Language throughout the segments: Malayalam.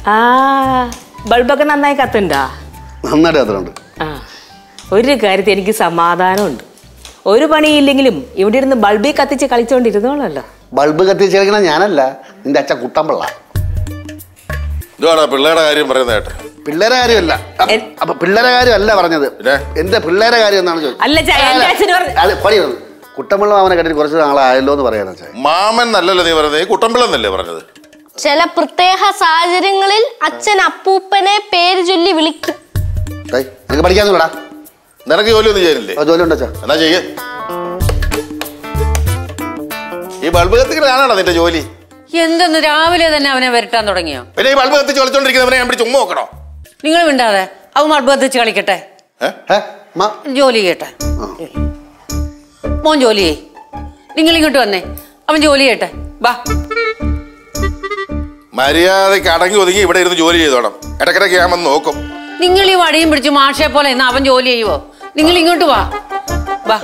ആ ബൾബൊക്കെ നന്നായി കത്തുണ്ടോ നന്നായിട്ട് കത്തുന്നുണ്ട് ആ ഒരു കാര്യത്തിൽ എനിക്ക് സമാധാനമുണ്ട് ഒരു പണിയില്ലെങ്കിലും ഇവിടെ ഇരുന്ന് ബൾബിൽ കത്തിച്ച് കളിച്ചോണ്ടിരുന്നോളല്ലോ ബൾബ് കത്തിച്ച് കളിക്കണ ഞാനല്ല നിന്റെ അച്ഛൻ കുട്ടമ്പിള്ള ഇതുവാടാ പിള്ളേരുടെ കാര്യം പറയുന്ന കേട്ടെ പിള്ളേരെ കാര്യമല്ല അ- അപ്പൊ പിള്ളേരെ കാര്യമല്ല പറഞ്ഞത് പിന്നെ? എന്റെ പിള്ളേരെ കാര്യം എന്നാണ് ചോദിച്ചത് അല്ല ചാ, എന്റെ അച്ഛന് പറഞ്ഞ- അത് പണി വന്നു കുട്ടമ്പിള്ള അവനെ കണ്ടിട്ട് കുറച്ച് നാളായല്ലോ എന്ന് പറയാനാ ചായ മാമൻ നല്ലല്ലോ നീ പറയുന്നത് ഈ കുട്ടമ്പിളന്നല്ലേ പറഞ്ഞത് ചില പ്രത്യേക സാഹചര്യങ്ങളിൽ അച്ഛൻ അപ്പൂപ്പനെ പേര് ചൊല്ലി വിളിക്കും നിനക്ക് പഠിക്കാന്നുള്ളടാ നിനക്ക് ജോലിയൊന്നും ചെയ്യാനില്ലേ ജോലി ഉണ്ടോ ചാ എന്നാ ചെയ്യ ഈ ബൾബ് കത്തിക്കലാണോ നിന്റെ ജോലി എന്തെന്ന് രാവിലെ തന്നെ അവനെ വരട്ടാൻ തുടങ്ങിയോ പിന്നെ ഈ ബൾബ് കത്തിച്ച് കളിച്ചോണ്ടിരിക്കുന്നവനെ ഞാൻ പിടിച്ച് ഉമ്മ നോക്കണോ നിങ്ങൾ മിണ്ടാതെ അവൻ മർബ് കത്തിച്ച് കളിക്കട്ടെ ഏ? ഏ മാ ജോലി ചെയ്യട്ടെ മോൻ ജോലി ചെയ് നിങ്ങൾ ഇങ്ങോട്ട് വന്നേ അവൻ ജോലി ചെയ്യട്ടെ വാ മര്യാദയ്ക്ക് അടങ്ങി ഒതുങ്ങി ഇവിടെ ഇരുന്ന് ജോലി ചെയ്തോണം ഇടക്കിടക്ക് ഞാൻ വന്ന് നോക്കും നിങ്ങൾ ഈ വടിയും പിടിച്ച് മാഷെ പോലെ എന്നാ അവൻ ജോലി ചെയ്യുവോ നിങ്ങൾ ഇങ്ങോട്ട് വാ വാ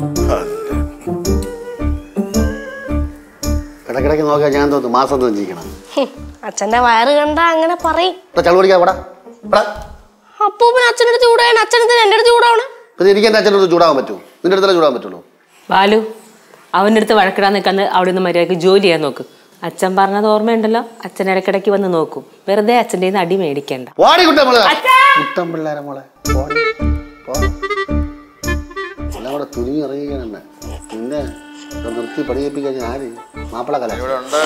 ഇടക്കിടക്ക് നോക്കിയാൽ ഞാൻ തോന്നുന്നു മാസം തോന്നിക്കണം ഹും, അച്ഛന്റെ വയറ് കണ്ട അങ്ങനെ പറയും ചളു പഠിക്കാ ഇവിടെ ഇവിടെ അപ്പൂപ്പൻ അച്ഛൻ്റെ അടുത്ത് ചൂടാണ് അച്ഛനത്തിന് എൻ്റെ അടുത്ത് ചൂടാവണം പിന്നെ എനിക്ക് എൻ്റെ അച്ഛൻ്റെ അടുത്ത് ചൂടാൻ പറ്റൂ നിന്റെ അടുത്തല്ലേ ചൂടാൻ പറ്റുള്ളൂ ബാലു അവൻ്റെ അടുത്ത് വഴക്കിടാൻ നിൽക്കാന്ന് അവിടെ നിന്ന് മര്യാദക്ക് ജോലി ചെയ്യാൻ നോക്ക് അച്ഛൻ പറഞ്ഞത് ഓർമ്മയുണ്ടല്ലോ അച്ഛൻ ഇടയ്ക്കിടയ്ക്ക് വന്ന് നോക്കും വെറുതെ അച്ഛൻ്റെ കയ്യിൽ നിന്ന് അടി മേടിക്കണ്ട വാടി കുട്ടമ്പിള്ള കുട്ടമ്പിള്ളേരെ മോളെ വാടി പോ. എല്ലാം കൂടെ തുനിഞ്ഞ് ഇറങ്ങിക്കണ പിന്നെ ഇത് നിർത്തി പഠിപ്പിക്കാൻ ആര് മാപ്പിള കല ഇവിടെ ഉണ്ട്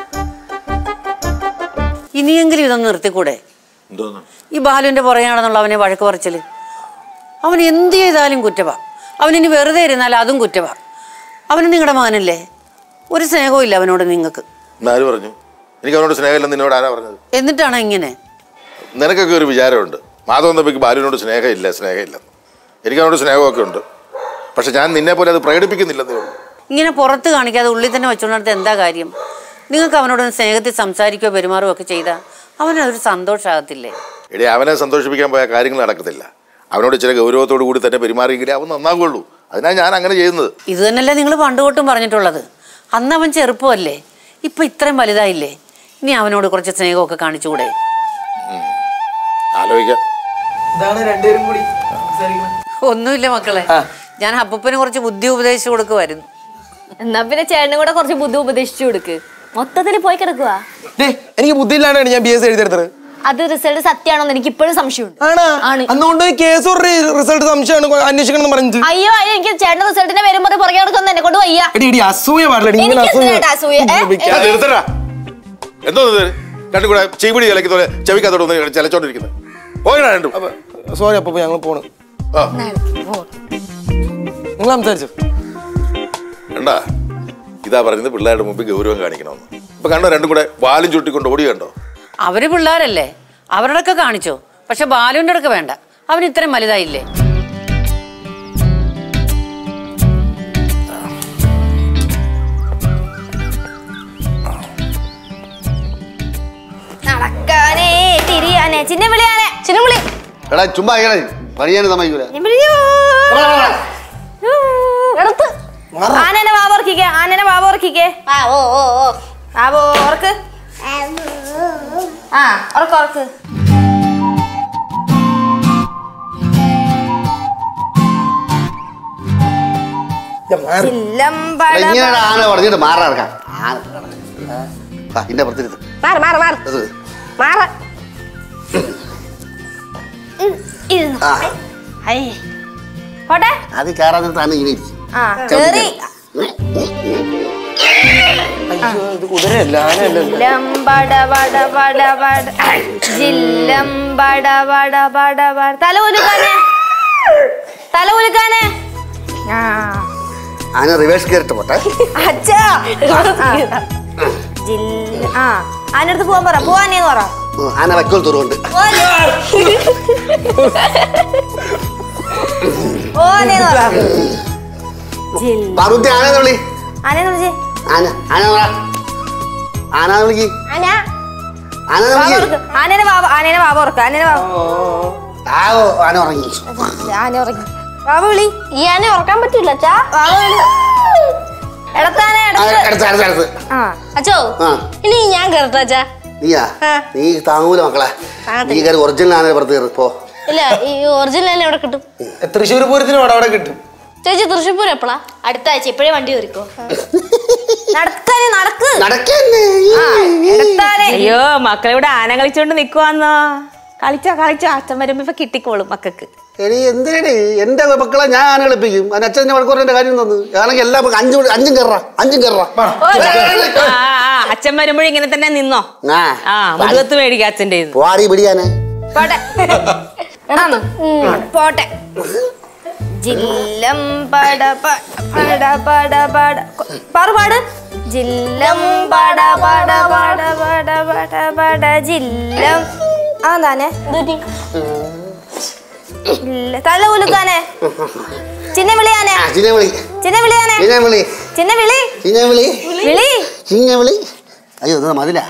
ഇനിയെങ്കിലും ഇതൊന്ന് നിർത്തിക്കൂടെ എന്തോന്ന് ഈ ബാലുവിന്റെ പുറകെയാണെന്നുള്ള അവനെ വഴക്ക് പറിച്ചല് അവൻ എന്ത് ചെയ്താലും കുറ്റവാ അവനിനി വെറുതെ ഇരുന്നാൽ അതും കുറ്റവാ അവന് നിങ്ങളുടെ മകനല്ലേ ഒരു സ്നേഹവും ഇല്ല അവനോട് നിങ്ങൾക്ക് ആര് പറഞ്ഞു എനിക്ക് അവനോട് സ്നേഹമില്ലെന്ന് നിന്നോട് ആരാ പറഞ്ഞത് എന്നിട്ടാണ് ഇങ്ങനെ നിനക്കൊക്കെ ഒരു വിചാരമുണ്ട് മാധവൻ തമ്പിക്ക് ബാലുവിനോട് സ്നേഹമില്ല സ്നേഹമില്ല എനിക്ക് അവനോട് സ്നേഹമൊക്കെ ഉണ്ട് പക്ഷെ ഞാൻ നിന്നെ പോലെ അത് പ്രകടിപ്പിക്കുന്നില്ലെന്നേ ഉള്ളൂ ഇങ്ങനെ പുറത്ത് കാണിക്കാതെ ഉള്ളിൽ തന്നെ വെച്ചുകൊണ്ടിടത്ത് എന്താ കാര്യം നിങ്ങൾക്ക് അവനോട് സ്നേഹത്തിൽ സംസാരിക്കുകയോ പെരുമാറുകയോ ഒക്കെ ചെയ്താൽ അവനതൊരു സന്തോഷമാകത്തില്ലേ എടി അവനെ സന്തോഷിപ്പിക്കാൻ പോയ കാര്യങ്ങൾ നടക്കത്തില്ല അവനോട് ചില ഗൗരവത്തോടു കൂടി തന്നെ പെരുമാറിയെങ്കിലേ അവൻ നന്നാകുള്ളൂ അതിനാണ് ഞാൻ അങ്ങനെ ചെയ്യുന്നത് ഇത് തന്നെയല്ലേ നിങ്ങൾ പണ്ട് തൊട്ടും പറഞ്ഞിട്ടുള്ളത് അന്ന് അവൻ ചെറുപ്പമല്ലേ ഇപ്പൊ ഇത്രയും വലുതായില്ലേ ഇനി അവനോട് കുറച്ച് സ്നേഹമൊക്കെ കാണിച്ചുകൂടെ ആലോചിക്കാം ഇതാണ് രണ്ടുപേരും കൂടി സംസാരിക്കുന്നത് ഒന്നുമില്ല മക്കളെ ഞാൻ അപ്പൂപ്പന് കുറച്ച് ബുദ്ധി ഉപദേശിച്ചു കൊടുക്കുമായിരുന്നു എന്നാ പിന്നെ ചേട്ടനും കൂടെ കുറച്ച് ബുദ്ധി ഉപദേശിച്ചു കൊടുക്ക് മൊത്തത്തിൽ പോയി കിടക്കുക ഡേ എനിക്ക് ബുദ്ധിയില്ലാണ്ടാണ് ഞാൻ ബി എസ് എഴുതിയെടുത്തത് അത് റിസൾട്ട് സത്യമാണോന്ന് എനിക്ക് ഇപ്പോഴും സംശയമുണ്ട് ആണാ ആണ്. അന്നുകൊണ്ട് കേസ് റിസൾട്ട് സംശയമാണ് കൊ- അന്വേഷിക്കണം എന്ന് പറഞ്ഞത് അയ്യോ അയ്യോ എനിക്ക് ചേട്ടന്റെ റിസൾട്ടിനെ വരുമ്പോൾ പുറകെ നടക്കുന്ന എന്നെ കൊണ്ട് വയ്യ എടി എടി അസൂയ പാടില്ല ഇങ്ങനെ എനിക്ക് അസൂയ എന്തിനാ അസൂയ? ഏ? ഉപയോഗിക്കാൻ. അത് നിർത്തടാ എന്തോ ഇത് രണ്ടും കൂടെ ചെവിടി ഇലക്കുന്നപോലെ ചെവിക്കത്തോട് ഒന്ന് ചിലച്ചോണ്ടിരിക്കുന്നത് പോകണ രണ്ടും സോറി അപ്പൊ ഞങ്ങൾ പോണ് ആ നിങ്ങൾ സംസാരിച്ചു കണ്ടാ ഇതാ പറയുന്നത് പിള്ളേരുടെ മുമ്പിൽ ഗൗരവം കാണിക്കണമെന്ന് ഇപ്പൊ കണ്ടോ രണ്ടും കൂടെ വാലും ചുട്ടിക്കൊണ്ട് ഓടി കണ്ടോ അവര് പിള്ളേരല്ലേ അവരുടെയൊക്കെ കാണിച്ചോ പക്ഷെ ബാലുവിന്റെ അടുക്ക വേണ്ട അവൻ ഇത്രയും വലുതായില്ലേ നടക്കാനേ തിരിയാനേ ചിന്ന വിളിയാനേ ചിന്ന വിളി എടാ ചുമ്മാ ഇങ്ങനെ പണിയാൻ സമ്മതിക്കൂല എടുത്ത് ആനനെ വാവർക്കിക്കേ ആനനെ വാവർക്കിക്കേ ആ ഓ ഓ ഓ ആവോ ഓർക്ക് ആ ഉറക്ക് ഉറക്ക് ചില്ലമ്പട ഇങ്ങനെ ആന പറഞ്ഞിട്ട് മാറാർക്കാം ആന ആ ഇന്റെ പുറത്തിരുത്ത് മാറ് മാറ് മാറ് അത് മാറ് ഇരുന്നു ആ ഹൈ പോട്ടെ അത് കയറാൻ നേരത്ത് ആന ഇങ്ങനെ ഇരിക്കും ആ കേറി അയ്യോ ഇത് കുതിരയല്ല ആനയല്ലല്ലോ ജില്ലമ്പട വട വട വട ജില്ലമ്പട വട വട വട തല ഉലുക്കാനെ തല ഉലുക്കാനെ ആ ആന റിവേഴ്സ് കയറിട്ട് പോട്ടെ അച്ഛാ ആ. ജില്ല ആ ആനടുത്ത് പോവാൻ പറ പോവാനേന്ന് പറ ഉം, ആന വൈക്കോൽ തുറവുണ്ട് പോവാനേ. പോവാനേന്ന് പറ ജില്ല പാർവതി ആന വിളി ആനേന്ന് വിളിച്ചേ ആന ആന പറ. ആന വിളിക്ക് ആന ആന വാവ വിളിക്ക് ഉറക്ക്. ആനേനെ വാവ ആനേനെ വാവ ഉറക്ക ആനേനെ വാവ ആ ഓ, ആന ഉറങ്ങി ആന ഉറങ്ങി വാവ വിളി ഈ ആനെ ഉറക്കാൻ പറ്റൂല അച്ഛാ വാവ വിളി എടത്താനെ ആ, എടത്ത് അടുത്ത് അടുത്ത് അടുത്ത് ആ അച്ഛോ ആ. ഇനി ഞാൻ കയറട്ടെ അച്ഛാ നീയാ നീ താങ്ങൂല മക്കളെ നീ കയറി ഒറിജിനൽ ആണെങ്കിൽ പുറത്ത് കയറി പോ ഇല്ല ഈ ഒറിജിനൽ എവിടെ കിട്ടും തൃശ്ശൂർ പൂരത്തിന് അവിടെ അവിടെ കിട്ടും ചേച്ചി തൃശ്ശൂർ പൂരം എപ്പോഴാ അടുത്ത ആഴ്ച ഇപ്പോഴേ വണ്ടി കയറിക്കോ നടക്കാനേ നടക്ക് നടക്കന്നെ എടുത്താലേ അയ്യോ മക്കളിവിടെ ആന കളിച്ചോണ്ട് നിക്കുവാന്നോ കളിച്ചോ കളിച്ചോ അച്ഛൻ വരുമ്പോ ഇപ്പൊ കിട്ടിക്കോളും മക്കൾക്ക് എടി എന്തിനടി എന്റെ മക്കളെ ഞാൻ ആന കളിപ്പിക്കും അതിന് അച്ഛനെ വഴക്കുറേണ്ട കാര്യം തന്നു ആണെങ്കിൽ എല്ലാ മക്ക- അഞ്ചും കൂടി- അഞ്ചും കയറാ അഞ്ചും കയറാ ആ, ആ, അച്ഛൻ വരുമ്പോഴും ഇങ്ങനെ തന്നെ നിന്നോ ആ ആ മുതുകത്ത് മേടിക്കാം അച്ഛൻ്റെ കയ്യിന്ന്. പോടി പിടിയാനെ പോട്ടെ എടാന്ന് പോട്ടെ ജില്ലം പട പ- പട പട പട പാറു പാട് ജില്ലം പട പട പട പട പട പട ജില്ലം ആ താനെ ഇല്ല തല കുലുക്കാനെ ചിന്ന വിളിയാനെ ആ, ചിന്നെ വിളി ചിന്ന വിളിയാനെ ചിന്നെ വിളി ചിന്ന വിളി ചിന്നെ വിളി വിളി ചിന്നെ വിളി അയ്യോ ഇത് മതിലാ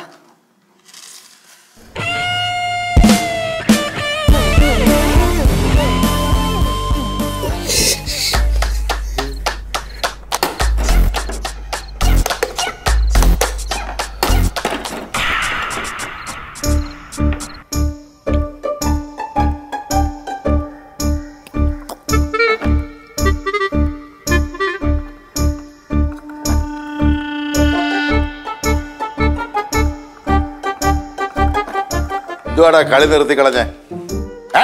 ഇതുവാടാ കളി നിർത്തി കളഞ്ഞേ ഏ?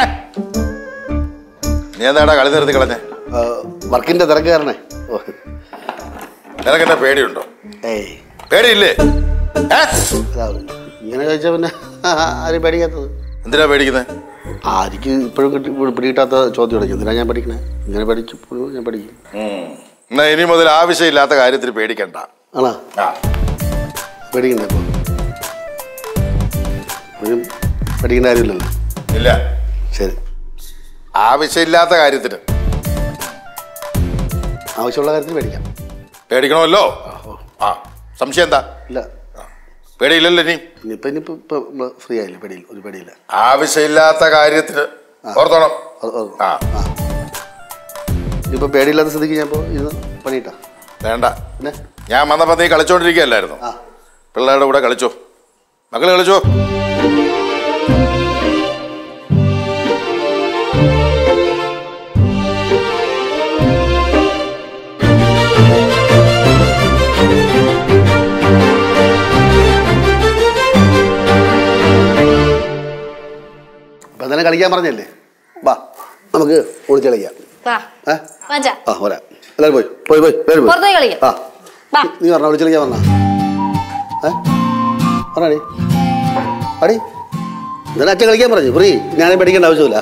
നീ എന്താടാ കളി നിർത്തി കളഞ്ഞേ ആ, വർക്കിന്റെ തിരക്ക് കാരണേ ഓ നിനക്ക് എന്നെ പേടിയുണ്ടോ ഏയ് പേടിയില്ലേ ഏ? അതാ, ഇങ്ങനെ ചോദിച്ചാൽ പിന്നെ ആരും പേടിക്കാത്തത് എന്തിനാ പേടിക്കുന്നത് ആർക്ക് ഇപ്പോഴും കിട്ടി പിടികിട്ടാത്ത ചോദ്യം അടയ്ക്കും എന്തിനാ ഞാൻ പഠിക്കണേ ഇങ്ങനെ പഠിക്കും ഞാൻ പഠിക്കും എന്നാ ഇനി മുതൽ ആവശ്യമില്ലാത്ത കാര്യത്തിൽ പേടിക്കണ്ട ആണോ ആ പേടിക്കണ്ടേ ഇപ്പോൾ ഇപ്പോഴും പഠിക്കേണ്ട കാര്യമില്ലല്ലോ ഇല്ല ശരി ആവശ്യമില്ലാത്ത കാര്യത്തിന് ആവശ്യമുള്ള കാര്യത്തിൽ പേടിക്കാം പേടിക്കണമല്ലോ ആ സംശയം എന്താ ഇല്ല പേടിയില്ലല്ലോ ഇനി ഇനിയിപ്പോൾ ഇനിയിപ്പോൾ ഇപ്പോൾ ഫ്രീ ആയില്ലേ പേടിയില്ല ഒരു പേടിയില്ല ആവശ്യമില്ലാത്ത കാര്യത്തിന് ഓർത്തോണം അത് അത് ആ ആ ഇനിയിപ്പോൾ പേടിയില്ലാത്ത സ്ഥിതിക്ക് ഞാൻ ഇപ്പോൾ ഇത് പണിയിട്ടാ വേണ്ട പിന്നെ ഞാൻ വന്നപ്പോ നീ കളിച്ചോണ്ടിരിക്കുകയല്ലായിരുന്നു ആ പിള്ളേരുടെ കൂടെ കളിച്ചോ മക്കള് കളിച്ചോ അപ്പം തന്നെ കളിക്കാൻ പറഞ്ഞല്ലേ വാ നമുക്ക് ഒളിച്ച് കളിക്കാം വാ ഏ വാച്ചാ ആ പോരാ എല്ലാവരും പോയി പോയി പോയി എല്ലാവരും പോയി പുറത്തുപോയി കളിക്കാം ആ വാ നീ പറഞ്ഞ വിളിച്ച് കളിക്കാൻ പറഞ്ഞ ഏ പറഞ്ഞാടി അടി എന്നാലും അച്ഛൻ കളിക്കാൻ പറഞ്ഞു ഫ്രീ ഞാനും പഠിക്കേണ്ട ആവശ്യമില്ല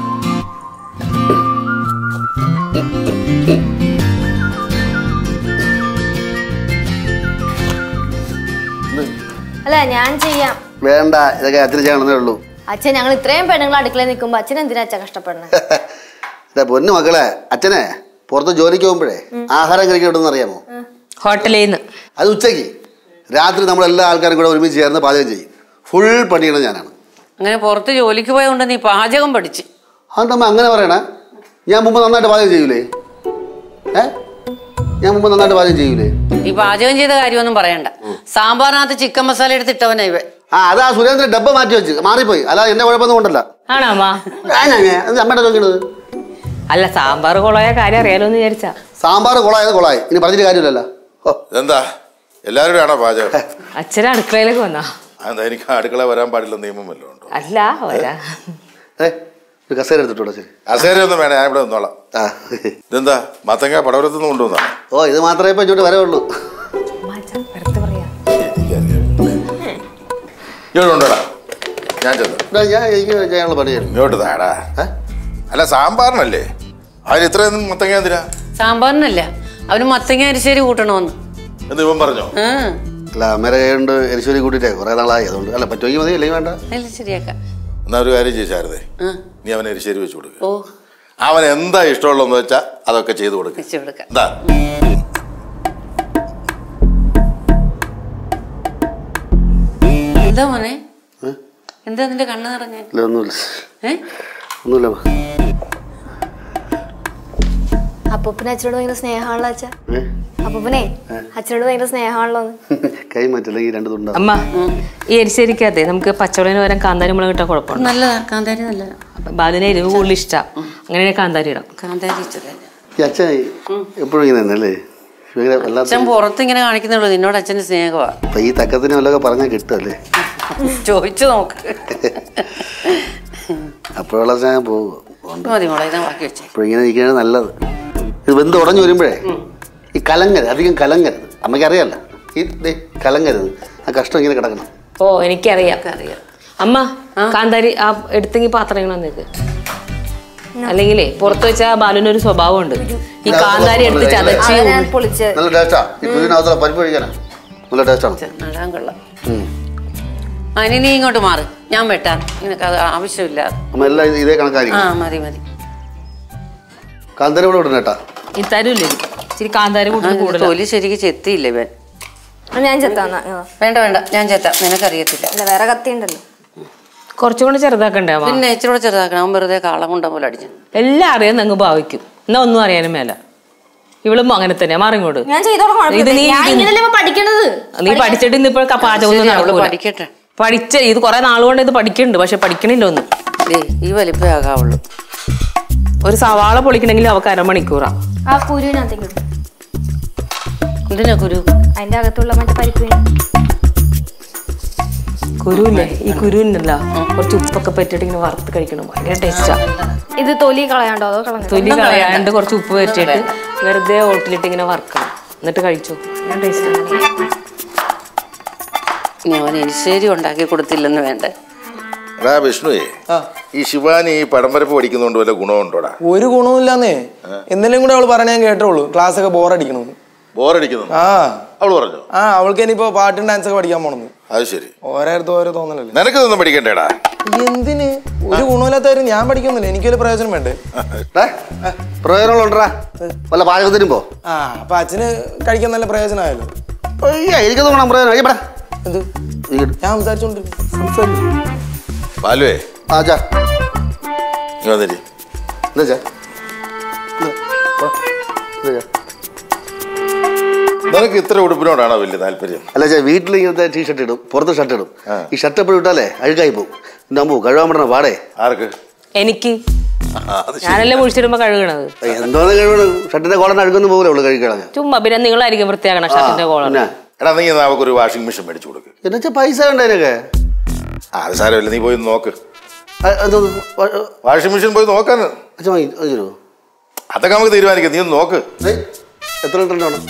അല്ല ഞാൻ ചെയ്യാം വേണ്ട ഇതൊക്കെ അച്ഛന് ചെയ്യണമെന്നേ ഉള്ളൂ അച്ഛൻ ഞങ്ങൾ ഇത്രയും പെണ്ണുങ്ങൾ അടുക്കളയിൽ നിൽക്കുമ്പോ അച്ഛൻ എന്തിനാ അച്ഛൻ കഷ്ടപ്പെടുന്നത് ഇതാ പൊന്നു മക്കളെ അച്ഛനെ പുറത്ത് ജോലിക്ക് പോകുമ്പോഴേ ആഹാരം കഴിക്കണമെന്ന് അറിയാമോ ഹോട്ടലിൽ നിന്ന് അത് ഉച്ചയ്ക്ക് രാത്രി നമ്മളെല്ലാ ആൾക്കാരും കൂടെ ഒരുമിച്ച് ചേർന്ന് പാചകം ചെയ്യും ഫുൾ പണിയണം ഞാനാണ് അങ്ങനെ പുറത്ത് ജോലിക്ക് പോയതുകൊണ്ട് നീ പാചകം പഠിച്ച് അതെന്തമ്മ അങ്ങനെ പറയണേ ഞാൻ മുമ്പ് നന്നായിട്ട് പാചകം ചെയ്യൂലേ ഏ ഞാൻ മുമ്പ് നന്നായിട്ട് പാചകം ചെയ്യൂലേ നീ പാചകം ചെയ്ത കാര്യമൊന്നും പറയണ്ട സാമ്പാറിനകത്ത് ചിക്കൻ മസാല എടുത്തിട്ടവനാ ഇവ ആ അതാ സുരേന്ദ്രൻ ഡബ്ബ മാറ്റി വെച്ച് മാറിപ്പോയി അല്ലാതെ എന്റെ കുഴപ്പമൊന്നും കൊണ്ടല്ല ആണോ അമ്മ അത് അമ്മയുടെ ചോദിക്കണത് അല്ല സാമ്പാർ കൊളോയ കാര്യം അറിയാലോ എന്ന് വിചാരിച്ചാ സാമ്പാർ കൊളായത് കൊളായി ഇനി പറഞ്ഞിട്ട് കാര്യമില്ലല്ലോ ഓ ഇതെന്താ എല്ലാവരുടെ ആണോ പാചകം അച്ഛൻ അടുക്കളയിലേക്ക് വന്നാ അതെന്താ എനിക്ക് അടുക്കള വരാൻ പാടില്ല നിയമം വല്ലതും ഉണ്ടോ അല്ല വരാ ഏ ഒരു കസേര എടുത്തിട്ടോ ശരി അസേരയൊന്നും വേണം ഞാൻ ഇവിടെ നിന്നോളാം ആ ഇതെന്താ മത്തങ്ങ പടവലത്തു നിന്ന് കൊണ്ടുവന്നാ ഓ ഇത് മാത്രമേ ഇപ്പൊ ഇങ്ങോട്ട് വരവുള്ളൂ വെറുതെ പറയാ ഇങ്ങോട്ട് കൊണ്ടുവരാ ഞാൻ ചെന്നു ഇതാ ഞാൻ എനിക്ക് ചെയ്യാനുള്ള പണി ചെയ്യണം ഇങ്ങോട്ട് താടാ ഏ? അല്ല സാമ്പാറിനല്ലേ അതിന് ഇത്രയൊന്നും മത്തങ്ങ എന്തിനാ സാമ്പാറിനല്ല അവന് മത്തങ്ങ അരിശ്ശേരി കൂട്ടണമെന്ന് എന്ന് ഇവൻ പറഞ്ഞോ ആ അല്ല അമ്മേരെ കൈകൊണ്ട് എരിശ്ശേരി കൂട്ടിയിട്ടേ കുറേ നാളായി അതുകൊണ്ട് അല്ല പറ്റുമെങ്കിൽ മതി അല്ലെങ്കിൽ വേണ്ട അല്ല ശരിയാക്കാം എന്നാ ഒരു കാര്യം ചെയ്തായിരുന്നേ ആ നീ അവനെ എരിശ്ശേരി വെച്ച് കൊടുക്കുക ഓ അവൻ എന്താ ഇഷ്ടമുള്ളതെന്ന് വെച്ചാൽ അതൊക്കെ ചെയ്തു കൊടുക്കുക വെച്ച് കൊടുക്കാം എന്താ എന്താ മോനെ ഏ? എന്താ നിന്റെ കണ്ണ് നിറഞ്ഞേ ഇല്ല ഒന്നുമില്ല ഏ ഒന്നുമില്ല ആ അപ്പൂപ്പനെ അച്ഛനോട് ഭയങ്കര സ്നേഹമാണല്ലോ അച്ഛ ഏ? അപ്പൂപ്പനെ അച്ഛനോട് ഭയങ്കര സ്നേഹമാണല്ലോ കൈ മാറ്റില്ലെങ്കിൽ രണ്ട് തുണ്ടാ അമ്മ ഈ എരിശ്ശേരിക്കകത്തെ നമുക്ക് പച്ചവളിന് പകരം കാന്താരി മുളക് ഇട്ടാൽ കുഴപ്പമുണ്ട് നല്ലതാ കാന്താരി നല്ലതാ അപ്പൊ ബാലുവിനെ എരിവ് കൂടുതൽ ഇഷ്ടമാണ് അങ്ങനെ കാന്താരി ഇടാം കാന്താരി ഇച്ചിരി ഈ അച്ഛൻ എപ്പോഴും ഇങ്ങനെ തന്നെ അല്ലേ ഭയങ്കര വല്ലാത്ത അച്ഛൻ പുറത്ത് ഇങ്ങനെ കാണിക്കുന്നുള്ളൂ നിന്നോട് അച്ഛന് സ്നേഹമാ അപ്പൊ ഈ തക്കത്തിന് വല്ലതൊക്കെ പറഞ്ഞാൽ കിട്ടുമല്ലേ ചോദിച്ചു നോക്ക് അപ്പോഴുള്ള സ്നേഹം പോകും മതി മോളെ ഇതാ ബാക്കി വെച്ചേ അപ്പോൾ ഇങ്ങനെ ഇരിക്കുകയാണ് നല്ലത് ഇത് വെന്ത് ഉടഞ്ഞു വരുമ്പോഴേ ഈ കലങ്ങരുത് അധികം കലങ്ങരുത് അമ്മയ്ക്ക് അറിയാലോ ഈ ദേ കലങ്ങരുത് ആ കഷ്ടം ഇങ്ങനെ കിടക്കണം ഓ എനിക്കറിയാം അറിയാം അമ്മ കാന്താരി ആ എടുത്തെങ്കിൽ പാത്രം ഇങ്ങനെ വന്നേക്ക് അല്ലെങ്കിലേ പുറത്ത് വെച്ചാൽ ബാലുവിന് ഒരു സ്വഭാവമുണ്ട് ഈ കാന്താരി എടുത്ത് ചതച്ച് അത് ഞാൻ പൊളിച്ച് നല്ല ടേസ്റ്റാ ഈ കുഞ്ഞിനകത്തുള്ള പരിപ്പ് കഴിക്കാനാ നല്ല ടേസ്റ്റാണ് നടാൻ കൊള്ളാം അതിന് നീ ഇങ്ങോട്ട് മാറ് ഞാൻ വെട്ടാം നിനക്ക് അത് ആവശ്യമില്ല അമ്മ എല്ലാം ഇത് ഇതേ ആ കണക്കായിരിക്കും മതി മതി കാന്തര കൂടെ വിടണം കേട്ടാ ഈ തരൂല്ലേ ഇച്ചിരി കാന്താരി ആ, കൂടുതൽ ഇത് കൂടുതൽ തൊലി ശരിക്ക് ചെത്തിയില്ല ഇവൻ ആ, ഞാൻ ചെത്താന്നാ ആ. വേണ്ട വേണ്ട ഞാൻ ചെത്താം നിനക്കറിയത്തില്ല ഇല്ല വേറെ കത്തി ഉണ്ടല്ലോ കുറച്ചും കൂടെ ചെറുതാക്കണ്ടേ അമ്മ പിന്നെ ഇച്ചിരി കൂടെ ചെറുതാക്കണം അവൻ വെറുതെ കാളം കൊണ്ട പോലെ അടിച്ചു എല്ലാം അറിയാൻ നിങ്ങൾ ഭാവിക്കും എന്നാ ഒന്നും അറിയാനും മേല ഇവളും അങ്ങനെ തന്നെയാ മാറിങ്ങോട്ട് ഞാൻ ചെയ്തോളാം ഇത് നീ കുഴപ്പമില്ല. ഞാൻ ഇത് ഇങ്ങനെയല്ലേ ഇപ്പൊ പഠിക്കണത് നീ പഠിച്ചിട്ട് ഇന്ന് ഇപ്പോൾ പാചകം ഒന്നും ശരി, അവള് നടക്കൂല. പഠിക്കട്ടെ. പഠിച്ച ഇത് കുറെ നാളുകൊണ്ട് ഇത് പഠിക്കുന്നുണ്ട് പക്ഷെ പഠിക്കണില്ല ഒന്നും ദേ ഈ വലിപ്പേ ആകാവുള്ളൂ ഒരു സവാള പൊളിക്കണമെങ്കിൽ അവക്ക് അരമണിക്കൂറാ ആ കുരുവിനകത്തേക്ക് ഇടും എന്തിനാ കുരു അതിന്റെ അകത്തുള്ള മറ്റേ പരിപ്പ് വീണ്. കുരുവില്ലേ ഈ കുരുവിനല്ല കുറച്ച് ഉപ്പൊക്കെ പറ്റിയിട്ട് ഇങ്ങനെ വറുത്ത് കഴിക്കണം ഭയങ്കര ടേസ്റ്റാ ഇത് തൊലി കളയാണ്ടോ അതോ കളഞ്ഞോ തൊലി കളയാണ്ട് കുറച്ച് ഉപ്പ് പറ്റിയിട്ട് വെറുതെ ഓട്ടിലിട്ട് ഇങ്ങനെ വറുക്കണം എന്നിട്ട് കഴിച്ചു ഭയങ്കര ടേസ്റ്റാണ് ഞാൻ എരിശ്ശേരി ഉണ്ടാക്കി കൊടുത്തില്ലെന്ന് വേണ്ടേ എടാ വിഷ്ണുവേ ഈ ശിവാനി ഈ പടം വരപ്പ് പഠിക്കുന്നതുകൊണ്ട് വല്ല ഗുണമുണ്ടോടാ ഒരു ഗുണവുമില്ലാന്നേ എന്തെങ്കിലും കൂടെ അവള് പറഞ്ഞ ഞാൻ കേട്ടോളൂ ക്ലാസ് ഒക്കെ ബോറടിക്കണമെന്ന് ബോറടിക്കുന്നു ആ അവള് പറഞ്ഞു ആ അവൾക്ക് ഇനിയിപ്പോ പാട്ടും ഡാൻസ് ഒക്കെ പഠിക്കാൻ പോണെന്ന് അത് ശരി ഓരോരുത്തർ ഓരോ തോന്നലല്ലേ നിനക്കിതൊന്നും പഠിക്കണ്ടേടാ എന്തിന് ഒരു ഗുണമില്ലാത്തവരും ഞാൻ പഠിക്കുന്നില്ല എനിക്ക് വല്ല പ്രയോജനം വേണ്ടേ പ്രയോജനമുള്ളണ്ടാ വല്ല പാചകത്തിനും പോ ആ അപ്പൊ അച്ഛന് കഴിക്കാൻ നല്ല പ്രയോജനമായല്ലോ അയ്യ എനിക്ക് തോന്നണം പ്രയോജനം അയ്യപ്പെടാ എന്ത് ഞാൻ സംസാരിച്ചോണ്ടിരിക്കും ബാലുവേ ആ ചാ നീ വന്നിരി എന്താ ചാ എന്താ? വാ. എന്താ ചാ? നിനക്ക് ഇത്ര ഉടുപ്പിനോടാണോ വലിയ താല്പര്യം അല്ല ചാ വീട്ടിൽ ഇങ്ങനത്തെ ടീഷർട്ട് ഇടും പുറത്ത് ഷർട്ട് ഇടും ഈ ഷർട്ട് എപ്പോഴും ഇട്ടാലേ അഴുക്കായി പോകും എൻ്റെ അമ്മു കഴുകാൻ പറ്റണ പാടേ ആർക്ക് എനിക്ക് ആ, അത് ശരി. ഞാനല്ലേ മുഴിച്ചിടുമ്പോ കഴുകണത് എന്തോന്ന് കഴിവണം ഷർട്ടിന്റെ കോളർ അഴുക്കൊന്നും പോകില്ല അവള് കഴുകിക്കളഞ്ഞ ചുമ്മാ പിന്നെ നിങ്ങളായിരിക്കും വൃത്തിയാക്കണം ഷർട്ടിന്റെ കോളർ പിന്നെ എടാ നീ എന്നാ അവൾക്ക് ഒരു വാഷിംഗ് മെഷീൻ മേടിച്ചു കൊടുക്ക് എന്നുവെച്ചാ പൈസ വേണ്ട അതിനൊക്കെ ആ അത് സാരമില്ല നീ പോയി ഒന്ന് നോക്ക് ആ, എന്തോന്ന് വ- വാഷിംഗ് മെഷീൻ പോയി നോക്കാൻ അച്ഛൻ വാങ്ങി അത് തരുമോ അതൊക്കെ നമുക്ക് തീരുമാനിക്കാം നീ ഒന്ന് നോക്ക് ഏയ്, എത്ര ലിറ്ററിന്റെ വേണം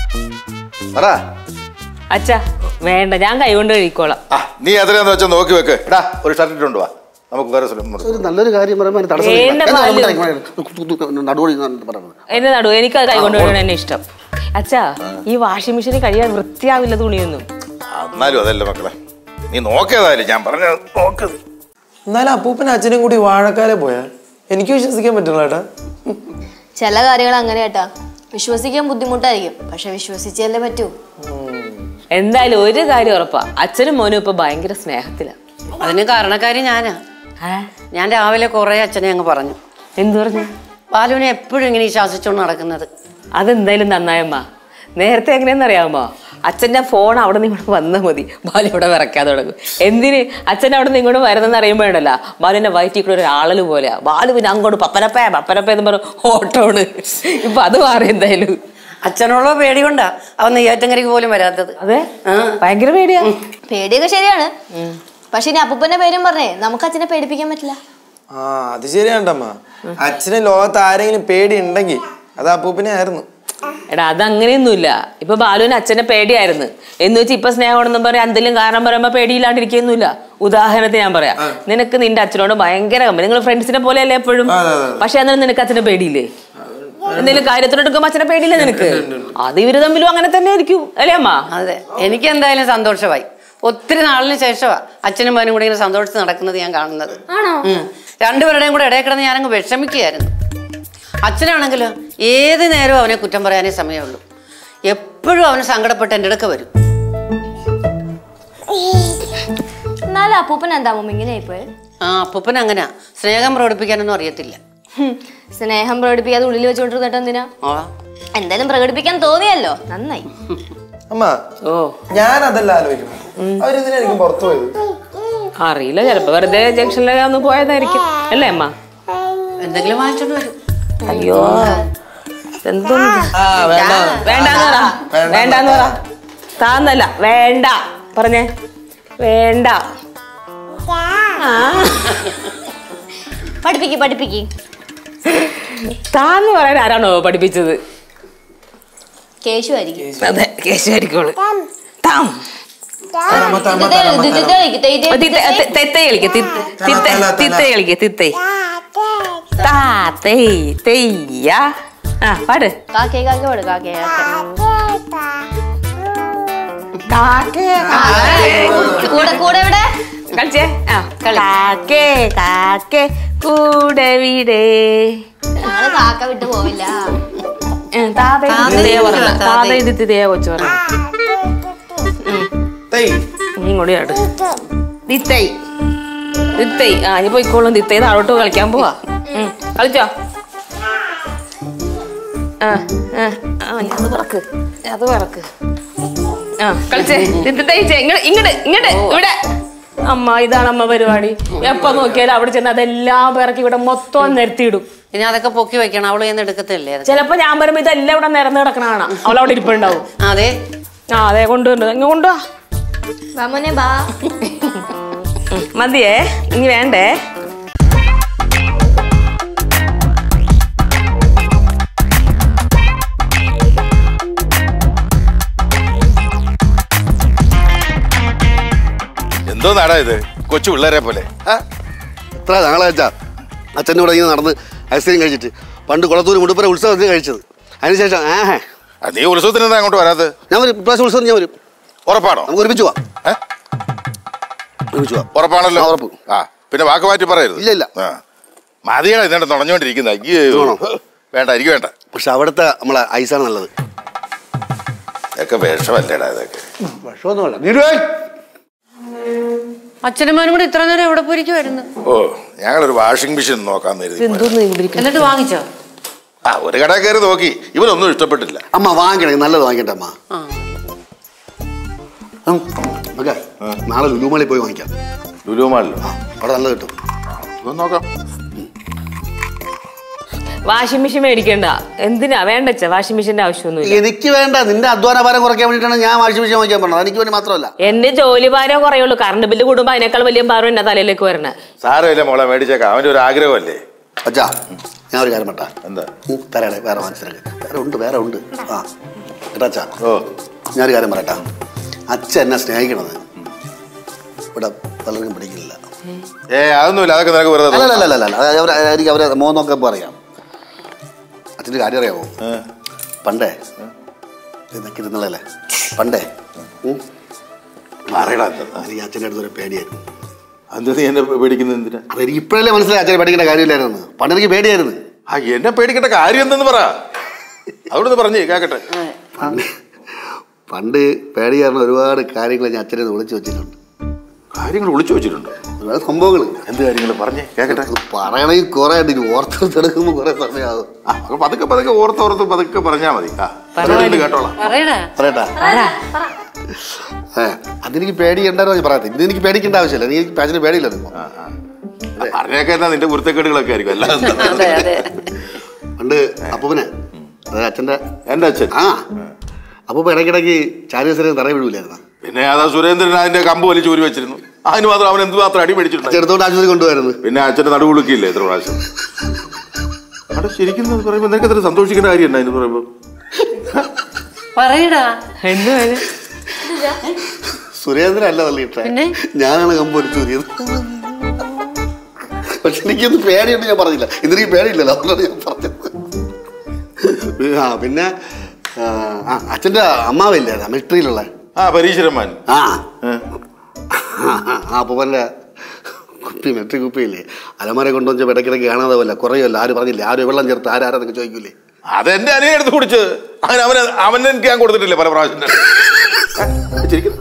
പറ അച്ഛാ വേണ്ട ഞാൻ കൈകൊണ്ട് കഴിക്കോളാം ആ നീ എത്രയാന്ന് വെച്ചാൽ നോക്കി വെക്ക് എടാ ഒരു ഷർട്ട് ഇട്ടുകൊണ്ട് വാ നമുക്ക് വേറെ സ്ഥലം ഒരു നല്ലൊരു കാര്യം പറയുമ്പോൾ അതിന് തടസ്സം വേണ്ട എന്താ ബാലു. പറയുന്നത്? നടുവഴി എന്നാണ് പറയുന്നത് എന്നെ നടു എനിക്ക് അത് കൈകൊണ്ട് കഴിയണ എന്നെ ഇഷ്ടം അച്ഛാ ഈ വാഷിംഗ് മെഷീനിൽ കഴിയാൻ വൃത്തിയാവില്ല തുണിയൊന്നും ആ, എന്നാലും അതല്ല മക്കളെ നീ നോക്കിയതായാലും ഞാൻ പറഞ്ഞ നോക്ക് എന്നാലും അപ്പൂപ്പനും അച്ഛനും കൂടി വാഴക്കാലെ പോയാൽ എനിക്ക് വിശ്വസിക്കാൻ പറ്റില്ല ഏട്ടാ ചില കാര്യങ്ങൾ അങ്ങനെ കേട്ടാ വിശ്വസിക്കാൻ ബുദ്ധിമുട്ടായിരിക്കും പക്ഷെ വിശ്വസിച്ചല്ലേ പറ്റൂ എന്തായാലും ഒരു കാര്യം ഉറപ്പാ അച്ഛനും മോനും ഇപ്പൊ ഭയങ്കര സ്നേഹത്തിലാ അതിന് കാരണക്കാരി ഞാനാ ഞാൻ രാവിലെ കുറേ അച്ഛനെ അങ്ങ് പറഞ്ഞു എന്തു പറഞ്ഞു ബാലുവിനെ എപ്പോഴും ഇങ്ങനെ ഈ ശാസിച്ചുകൊണ്ട് നടക്കുന്നത് അതെന്തായാലും നന്നായമ്മ നേരത്തെ എങ്ങനെയെന്ന് അറിയാമോ അച്ഛൻ്റെ ഫോൺ അവിടെ നിന്ന് ഇങ്ങോട്ട് വന്നാൽ മതി ബാലു ഇവിടെ വിറയ്ക്കാൻ തുടങ്ങും എന്തിന് അച്ഛൻ അവിടെ നിന്ന് ഇങ്ങോട്ട് വരുന്നെന്ന് അറിയുമ്പോഴല്ല ബാലുവിന്റെ വയറ്റിൽ കൂടെ ഒരു ആളല് പോലെയാ ബാലു പിന്നെ അങ്ങോട്ട് പപ്പരപ്പേ പപ്പരപ്പേ എന്ന് പറഞ്ഞു ഓട്ടോണ് ഇപ്പൊ അത് മാറി എന്തായാലും അച്ഛനുള്ള പേടി കൊണ്ടാ അവൻ നെയ്യാറ്റങ്കരയ്ക്ക് പോലും വരാത്തത് അതെ ഭയങ്കര പേടിയാ പേടിയൊക്കെ ശരിയാണ് പക്ഷെ ഇനി അപ്പൂപ്പന്റെ പേരും പറഞ്ഞേ നമുക്ക് അച്ഛനെ പേടിപ്പിക്കാൻ പറ്റില്ല ആ അത് ശരിയാണ്ടമ്മ അച്ഛന് ലോകത്ത് ആരെങ്കിലും പേടി ഉണ്ടെങ്കിൽ അത് അപ്പൂപ്പനെ ആയിരുന്നു എടാ അതങ്ങനെയൊന്നുമില്ല ഇപ്പൊ ബാലുവിന് അച്ഛനെ പേടിയായിരുന്നു എന്ന് വെച്ച് ഇപ്പൊ സ്നേഹമാണെന്നും പറയാം എന്തെങ്കിലും കാരണം പറയുമ്പോ പേടിയില്ലാണ്ടിരിക്കുന്നില്ല ഉദാഹരണത്തിന് ഞാൻ പറയാം നിനക്ക് നിന്റെ അച്ഛനോട് ഭയങ്കര കമ്പനി നിങ്ങൾ ഫ്രണ്ട്സിനെ പോലെയല്ലേ എപ്പോഴും പക്ഷെ അന്നേരം നിനക്ക് അച്ഛനെ പേടിയില്ലേ എന്തെങ്കിലും കാര്യത്തിനെടുക്കുമ്പോ അച്ഛനെ പേടിയില്ല നിനക്ക് അത് ഇവര് തമ്മിലും അങ്ങനെ തന്നെ ആയിരിക്കും അല്ലേ അമ്മ അതെ എനിക്ക് എന്തായാലും സന്തോഷമായി ഒത്തിരി നാളിന് ശേഷമാ അച്ഛനും മോനും കൂടി ഇങ്ങനെ സന്തോഷിച്ച് നടക്കുന്നത് ഞാൻ കാണുന്നത് ഉം. രണ്ടുപേരുടെയും കൂടെ ഇടയിൽ കിടന്ന് ഞാനങ്ങ് വിഷമിക്കുകയായിരുന്നു അച്ഛനാണെങ്കിലോ ഏത് നേരവും അവനെ കുറ്റം പറയാനേ സമയമുള്ളൂ എപ്പോഴും അവന് സങ്കടപ്പെട്ട് എൻ്റെ അടുക്ക വരും എന്നാലും അപ്പൂപ്പൻ എന്താ മുമ്പ് ഇങ്ങനെ ആയിപ്പോയി ആ അപ്പൂപ്പൻ അങ്ങനെയാ സ്നേഹം പ്രകടിപ്പിക്കാനൊന്നും അറിയത്തില്ല ഹും, സ്നേഹം പ്രകടിപ്പിക്കാതെ ഉള്ളിൽ വെച്ചോണ്ടിരുന്നിട്ട് എന്തിനാ ആ എന്തായാലും പ്രകടിപ്പിക്കാൻ തോന്നിയല്ലോ നന്നായി അമ്മ ഓ ഞാൻ അതല്ല ആലോചിക്കുന്നത് അവരെന്തിനായിരിക്കും പുറത്തു പോയത് അറിയില്ല ചിലപ്പോ വെറുതെ ജംഗ്ഷനിലൊക്കെ ഒന്ന് പോയതായിരിക്കും അല്ലേ അമ്മ എന്തെങ്കിലും വാങ്ങിച്ചോണ്ട് വരും അയ്യോ എന്തോന്ന് ആ വേണ്ട വേണ്ടാന്ന് പറ വേണ്ടാന്ന് പറ താന്നല്ല വേണ്ട പറഞ്ഞേ വേണ്ട ആ പഠിപ്പിക്ക് പഠിപ്പിക്ക് താന്ന് പറയാൻ ആരാണോ പഠിപ്പിച്ചത് കേശു ആയിരിക്കും അതെ കേശുവായിരിക്കോള് താം തെത്ത കളിക്ക തിത്ത കളിക്ക തിത്തൈ താത്തൈ തെയ്യ ആ പാട് കാക്കേ കാക്കേ പാട് കാക്കേ കാക്കേ കൂടെ കൂടെ ഇവിടെ കളിച്ചേ ആ കാക്കേ കാക്കേ കൂടെ വീടേ ഞങ്ങള് കാക്ക വിട്ടു പോവില്ല താത ഇത് തിതേ കൊച്ചു പറഞ്ഞു തൈ നീ ഇങ്ങോട്ട് ചാട് തിത്തൈ തിത്തൈ ആ ഇനി പോയിക്കോളും തിത്തൈ താഴോട്ട് കളിക്കാൻ പോവാ ഉം, കളിച്ചോ ആ ആ ആ ഇനി അത് പറക്ക് അത് പറക്ക് ആ കളിച്ചേ തിത്തൈച്ചേ ഇങ്ങോട്ട് ഇങ്ങോട്ട് ഇങ്ങോട്ട് ഇവിടെ അമ്മ ഇതാണ് അമ്മ പരിപാടി എപ്പോ നോക്കിയാലും അവിടെ ചെന്ന് അതെല്ലാം പിറക്കി ഇവിടെ മൊത്തം നിരത്തിയിടും ഇനി അതൊക്കെ പൊക്കി വെക്കണം അവള് ചെന്ന് എടുക്കത്തില്ലേ അതൊക്കെ? ചിലപ്പോ ഞാൻ വരുമ്പോ ഇതെല്ലാം ഇവിടെ നിരന്ന് കിടക്കണ അവളവിടെ ഇരിപ്പുണ്ടാവും അതെ ആ അതെ കൊണ്ടുവരുന്നത് ഇങ്ങ് കൊണ്ടുവാ വാ മോനെ ബാ ഉം, മതിയേ ഇനി വേണ്ടേ എന്തോ നാടാ ഇത് കൊച്ചു പിള്ളേരെ പോലെ ആ? ഇത്ര നാളാച്ചാ അച്ഛൻ്റെ കൂടെ ഇങ്ങനെ നടന്ന് ഐസ്ക്രീം കഴിച്ചിട്ട് പണ്ട് കുളത്തൂർ മുടുപ്പുര ഉത്സവത്തിന് കഴിച്ചത് അതിനുശേഷം ആഹേ ആ, നീ ഉത്സവത്തിന് എന്താ അങ്ങോട്ട് വരാത്തത് ഞാൻ വരും ഇപ്രാവശ്യം ഉത്സവം ഞാൻ വരും ഉറപ്പാണോ നമുക്ക് ഒരുമിച്ച് പോവാം ഏ? ഒരുമിച്ച് പോവാം ഉറപ്പാണല്ലോ ആ, ഉറപ്പ്. ആ പിന്നെ വാക്ക് മാറ്റി പറയരുത് ഇല്ല, ഇല്ല. ആ മതിയാണ് ഇതിനെ നുണഞ്ഞോണ്ടിരിക്കുന്നത് അയ്യോ വേണോ? വേണ്ട എനിക്ക് വേണ്ട പക്ഷെ അവിടുത്തെ നമ്മളെ ഐസാണ് നല്ലത് ഇതൊക്കെ വിഷമല്ലേടാ ഇതൊക്കെ വിഷമൊന്നുമല്ല നീരുവേ അച്ഛനും മോനും കൂടി ഇത്ര നേരം എവിടെ പോയിരിക്കുമായിരുന്നു ഓ ഞങ്ങളൊരു വാഷിംഗ് മെഷീൻ നോക്കാൻ കരുതി എന്നിട്ട് വാങ്ങിച്ചോ ആ ഒരു കട കയറി നോക്കി ഇവനൊന്നും ഇഷ്ടപ്പെട്ടില്ല അമ്മ വാങ്ങിക്കണേ നല്ലത് വാങ്ങിക്കട്ടെ അമ്മ ആ ഉം. മകേ, നാളെ ലുലുമാളി പോയി വാങ്ങിക്കാം ലുലുമാളിലോ ആ അവിടെ നല്ലത് കിട്ടും ഇതൊന്ന് നോക്കാം വാഷിംഗ് മെഷീൻ മേടിക്കണ്ട എന്തിനാ വേണ്ടച്ച വാഷിംഗ് മെഷീന്റെ ആവശ്യമൊന്നുമില്ല എനിക്ക് വേണ്ട നിന്റെ അധ്വാന ഭാരം കുറയ്ക്കാൻ വേണ്ടിയിട്ടാണ് ഞാൻ വാഷിംഗ് മെഷീൻ വാങ്ങിക്കാൻ പറഞ്ഞത് എനിക്ക് വേണ്ടി മാത്രമല്ല എന്റെ ജോലി ഭാരം കുറയുള്ളൂ കറണ്ട് ബില്ല് കൂടുമ്പോ അതിനേക്കാൾ വലിയ ഭാരം എന്റെ തലയിലേക്ക് വരണേ സാരമില്ല മോളെ മേടിച്ചേക്കാം അവന്റെ ഒരു ആഗ്രഹമല്ലേ അച്ഛാ ഞാൻ ഒരു കാര്യം പറ്റാ എന്താ തരാടെ വേറെ മനസ്സിലാക്കി വേറെ ഉണ്ട് വേറെ ഉണ്ട് ആ കേട്ടാ അച്ഛാ ഓ ഞാനൊരു കാര്യം പറയട്ടാ അച്ഛൻ എന്നെ സ്നേഹിക്കണത് ഇവിടെ പലർക്കും പിടിക്കില്ല ഏ അതൊന്നുമില്ല അതൊക്കെ നിനക്ക് വെറുതെ അല്ല തോന്നും. അല്ല അല്ല അല്ല അത് അവർ എനിക്ക് അവരെ മോന്നൊക്കെ ഇപ്പോൾ അറിയാം അച്ഛൻ്റെ കാര്യം അറിയാമോ ഏ. പണ്ടേ ഇതൊക്കെ ഇരുന്നല്ലേ പണ്ടേ ഉം. പറയടാ എന്താ. എനിക്ക് അച്ഛൻ്റെ അടുത്ത് ഒരു പേടിയായിരുന്നു അത് നീ എന്നെ പേടിക്കുന്നത് എന്തിനാ അതെനിക്ക് ഇപ്പോഴല്ലേ മനസ്സിലായി അച്ഛനെ പേടിക്കേണ്ട കാര്യമില്ലായിരുന്നു പണ്ട് എനിക്ക് പേടിയായിരുന്നു ആ എന്നെ പേടിക്കേണ്ട കാര്യം എന്തെന്ന് പറ അവിടുന്ന് പറഞ്ഞേ കേക്കട്ടെ പണ്ട് പണ്ട് പേടി കാരണം ഒരുപാട് കാര്യങ്ങൾ ഞാൻ അച്ഛനെ വിളിച്ചു വെച്ചിട്ടുണ്ട് കാര്യങ്ങൾ ഒളിച്ചു വെച്ചിട്ടുണ്ട് ഒരുപാട് സംഭവങ്ങൾ എന്ത് കാര്യങ്ങൾ പറഞ്ഞേ കേക്കട്ടെ പറയണമെങ്കിൽ കുറെ ഉണ്ട് ഇനി ഓർത്തെടുക്കുമ്പോൾ കുറെ സമയമാകും ആ അപ്പൊ പതുക്കെ പതുക്കെ ഓർത്തോർത്ത് പതുക്കെ പറഞ്ഞാ മതി ആ പറഞ്ഞിട്ട് കേട്ടോളാം പറയടാ പറയട്ടാ ഏ അതെനിക്ക് പേടിയുണ്ടായിരുന്നു ഞാൻ പറയാത്ത ഇത് എനിക്ക് പേടിക്കേണ്ട ആവശ്യമില്ല നീ എനിക്ക് അച്ഛന് പേടിയില്ലല്ലോ ആ, ആ. ആ, പറഞ്ഞേക്കെ എന്നാ നിന്റെ കുരുത്തക്കേടുകളൊക്കെ ആയിരിക്കും അല്ലാതെ അതെ അതെ പണ്ട് അപ്പൂപ്പനെ അതായത് അച്ഛൻ്റെ എന്റെ അച്ഛൻ ആ അപ്പൂപ്പ ഇടയ്ക്കിടയ്ക്ക് ചാരിയസരം തറ വീഴൂലായിരുന്നു പിന്നെ അതാ സുരേന്ദ്രൻ അതിന്റെ കമ്പ് വലിച്ച് ഊരി വെച്ചിരുന്നു അതിന് മാത്രം അവൻ എന്ത് മാത്രം അടി അച്ഛൻ മേടിച്ചിട്ടുണ്ട് എടുത്തോണ്ട് ആശുപത്രി കൊണ്ടുപോയിരുന്നു പിന്നെ അച്ഛന്റെ നടുവുളുക്കില്ലേ എത്ര പ്രാവശ്യം അവിടെ ശരിക്കും എന്ന് പറയുമ്പോ നിനക്ക് എത്ര സന്തോഷിക്കേണ്ട കാര്യം അതിന് പറയുമ്പോ പറയടാ എന്ത് സുരേന്ദ്രൻ അല്ല തള്ളിയിട്ടേ പിന്നെ? ഞാനാണ് കമ്പ് വലിച്ചു ഊരിയത് പക്ഷെ എനിക്കൊന്ന് പേടിയുണ്ട് ഞാൻ പറഞ്ഞില്ല ഇന്നെനിക്ക് പേടിയില്ലല്ലോ അതുകൊണ്ടാണ് ഞാൻ പറഞ്ഞത് ആ പിന്നെ ആ, ആ അച്ഛൻ്റെ അമ്മാവില്ലേ മിലിറ്ററിയിലുള്ള ആ പരീശ്വരന്മാൻ ആ ആ അപ്പൂപ്പൻ്റെ കുപ്പി മെട്രി കുപ്പിയില്ലേ അലമാര കൊണ്ടുവന്ന് ഇടയ്ക്കിടയ്ക്ക് കാണാതെ പോലെ കുറയുമല്ലോ ആര് പറഞ്ഞില്ലേ ആര് വെള്ളം ചേർത്ത് ആരാരെന്നൊക്കെ ചോദിക്കൂലേ അതെന്റെ അനിയൻ എടുത്ത് കുടിച്ചത് അവൻ അവന് അവനെ എനിക്ക് ഞാൻ കൊടുത്തിട്ടില്ലേ പല പ്രാവശ്യം ശരിക്കും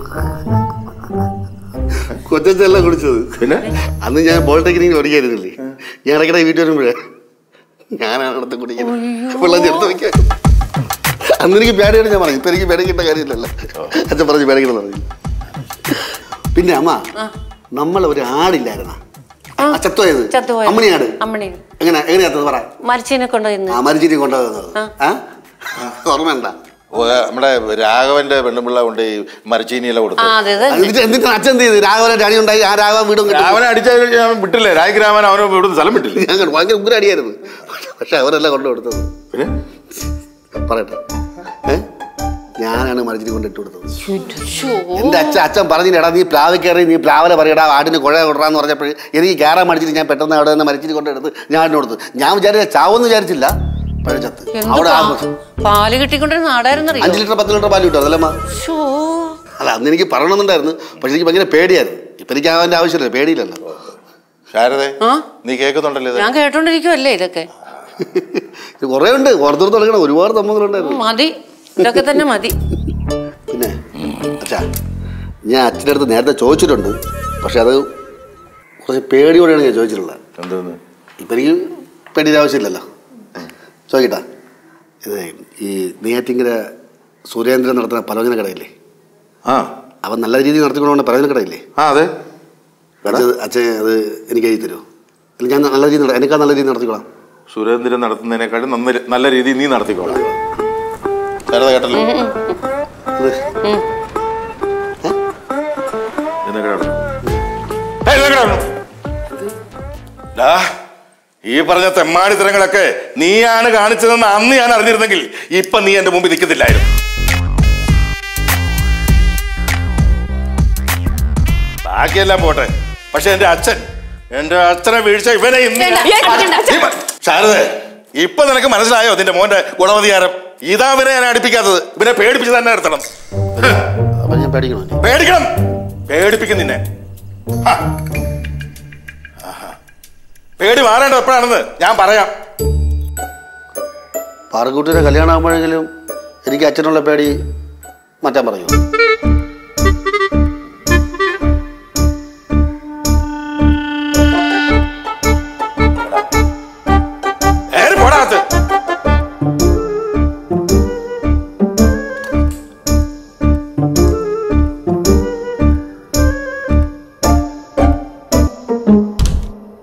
കൊച്ചെല്ലാം കുടിച്ചത് പിന്നെ അന്ന് ഞാൻ പോളിടെക്നിക്കിൽ പഠിക്കായിരുന്നില്ലേ ഞാൻ ഇടയ്ക്കിടെ വീട്ടിൽ വരുമ്പോഴേ ഞാനാണ് അടുത്ത് കുടിക്കുന്നത് വെള്ളം ചേർത്ത് വെക്കാൻ അന്ന് എനിക്ക് പേടിയാണ് ഞാൻ പറഞ്ഞു ഇപ്പൊ എനിക്ക് പേടിക്കേണ്ട കാര്യമില്ലല്ലോ അച്ഛൻ പറഞ്ഞു പേടിക്കണം പറഞ്ഞു പിന്നെ അമ്മ നമ്മൾ ഒരു ആടില്ലായിരുന്ന ചത്തോയത് ചത്തുപോയത്. അമ്മണിയാട് അമ്മണി എങ്ങനെ എങ്ങനെയാത്തത് പറ മരിച്ചതിനെ കൊണ്ടുവന്ന് ആ മരിച്ചിരി കൊണ്ടുവന്നത് ആ ഓർമ്മയുണ്ട ഓ, നമ്മുടെ രാഘവന്റെ പെണ്ണുപിള്ള കൊണ്ട് ഈ മരച്ചീനിയില ആ കൊടുത്തു അതെ അതെ എന്നിട്ട് എന്നിട്ട് അച്ഛൻ എന്ത് ചെയ്ത് രാഘവനെ അടി ഉണ്ടായി ആ രാഘവൻ വീടും കെട്ടി. രാവനെ അടിച്ച ഞാൻ വിട്ടില്ലേ രാജഗ്രാമൻ അവനെ ഇവിടുന്ന് സ്ഥലം വിട്ടില്ലേ ഞാൻ കണ്ടു. ഭയങ്കര ഉഗ്ര അടിയായിരുന്നു പക്ഷെ അവരെല്ലാം കൊണ്ടു കൊടുത്തത് പിന്നെ പറയട്ടെ ഏ ഞാനാണ് മരിച്ചിട്ട് കൊണ്ടിട്ട് കൊടുത്തത് എന്റെ അച്ഛൻ അച്ഛൻ പറഞ്ഞു എടാ നീ പ്ലാവ് കയറി നീ പ്ലാവല പറയടാ ആടിന് കുഴ കൊടുറാന്ന് പറഞ്ഞപ്പോൾ എനിക്ക് കയറാൻ മടിച്ചിട്ട് ഞാൻ പെട്ടെന്ന് അവിടെ നിന്ന് മരിച്ചിട്ട് കൊണ്ടെടുത്ത് ഞാൻ ആടിന് കൊടുത്തു ഞാൻ വിചാരിച്ച ചാവെന്ന് വിചാരിച്ചില്ല പഴച്ചത്ത് എന്ത് അവിടെ പാ- ആഘോഷം. പാല് കിട്ടിക്കൊണ്ടിരുന്ന നാടായിരുന്നറിയോ അഞ്ച് ലിറ്റർ പത്ത് ലിറ്റർ പാല് കിട്ടും അതല്ലമ്മ ശോ. അല്ല അന്ന് എനിക്ക് പറയണമെന്നുണ്ടായിരുന്നു പക്ഷെ എനിക്ക് ഭയങ്കര പേടിയായിരുന്നു ഇപ്പൊ എനിക്ക് ആവാൻ്റെ ആവശ്യമില്ല പേടിയില്ലല്ലോ ശാരദേ ആ? നീ കേൾക്കുന്നുണ്ടല്ലോ ഇത് ഞാൻ കേട്ടോണ്ടിരിക്കുവല്ലേ ഇതൊക്കെ ഇത് കുറേ ഉണ്ട് ഓർത്തോർത്ത് തുടങ്ങണം ഒരുപാട് സംഭവങ്ങളുണ്ടായിരുന്നു മതി ഇതൊക്കെ തന്നെ മതി പിന്നെ അച്ഛാ ഞാൻ അച്ഛൻ്റെ അടുത്ത് നേരത്തെ ചോദിച്ചിട്ടുണ്ട് പക്ഷെ അത് കുറച്ച് പേടിയോടെയാണ് ഞാൻ ചോദിച്ചിട്ടുള്ളത് എന്തോന്ന് ഇപ്പം എനിക്ക് പേടിയുടെ ആവശ്യമില്ലല്ലോ ചോദിക്കട്ടാ ഇത് ഈ നെയ്യാറ്റിങ്കര സുരേന്ദ്രൻ നടത്തുന്ന പലവ്യഞ്ജന കടയില്ലേ ആ അവൻ നല്ല രീതിയിൽ നടത്തിക്കൊണ്ടുപോകുന്ന പലവ്യഞ്ജന കടയില്ലേ ആ അതെ അച്ഛൻ അച്ഛൻ അത് എനിക്ക് എഴുതി തരുമോ അല്ല ഞാൻ നല്ല രീതിയിൽ നട- എനിക്കാ നല്ല രീതിയിൽ നടത്തിക്കോളാം സുരേന്ദ്രൻ നടത്തുന്നതിനേക്കാളും നന്ന നല്ല രീതിയിൽ നീ നടത്തിക്കോളാം ശാരദ കേട്ടല്ലോ ഇത് ഇതൊക്കെ നടന്നു. ഏയ്, ഇതൊക്കെ നടന്നു. ഡാ, ഈ പറഞ്ഞ തെമ്മാടിത്തരങ്ങളൊക്കെ നീയാണ് കാണിച്ചതെന്ന് അന്ന് ഞാൻ അറിഞ്ഞിരുന്നെങ്കിൽ ഇപ്പൊ നീ എന്റെ മുമ്പിൽ നിൽക്കുന്നില്ലായിരുന്നു ബാക്കിയെല്ലാം പോട്ടെ പക്ഷെ എന്റെ അച്ഛൻ എന്റെ അച്ഛനെ വീഴ്ച ഇവനെ ഇന്ന് ഞാൻ- ഏ, അടിക്കണ്ട, അച്ഛൻ. നീ മ- ശാരദേ ഇപ്പൊ നിനക്ക് മനസ്സിലായോ നിന്റെ മോന്റെ ഗുണവധികാരം ഇതാ ഇവനെ ഞാൻ അടുപ്പിക്കാത്തത് ഇവനെ പേടിപ്പിച്ച് തന്നെ നിർത്തണം അപ്പം ഞാൻ പേടിക്കണോ ഇനി? പേടിക്കണം പേടിപ്പിക്കും നിന്നെ ഹ. ആഹാ. പേടി മാറേണ്ടത് എപ്പോഴാണെന്ന് ഞാൻ പറയാം പാറക്കുട്ടിയുടെ കല്യാണം ആകുമ്പോഴെങ്കിലും എനിക്ക് അച്ഛനുള്ള പേടി മാറ്റാൻ പറയൂ ഏറി പോടാത്ത്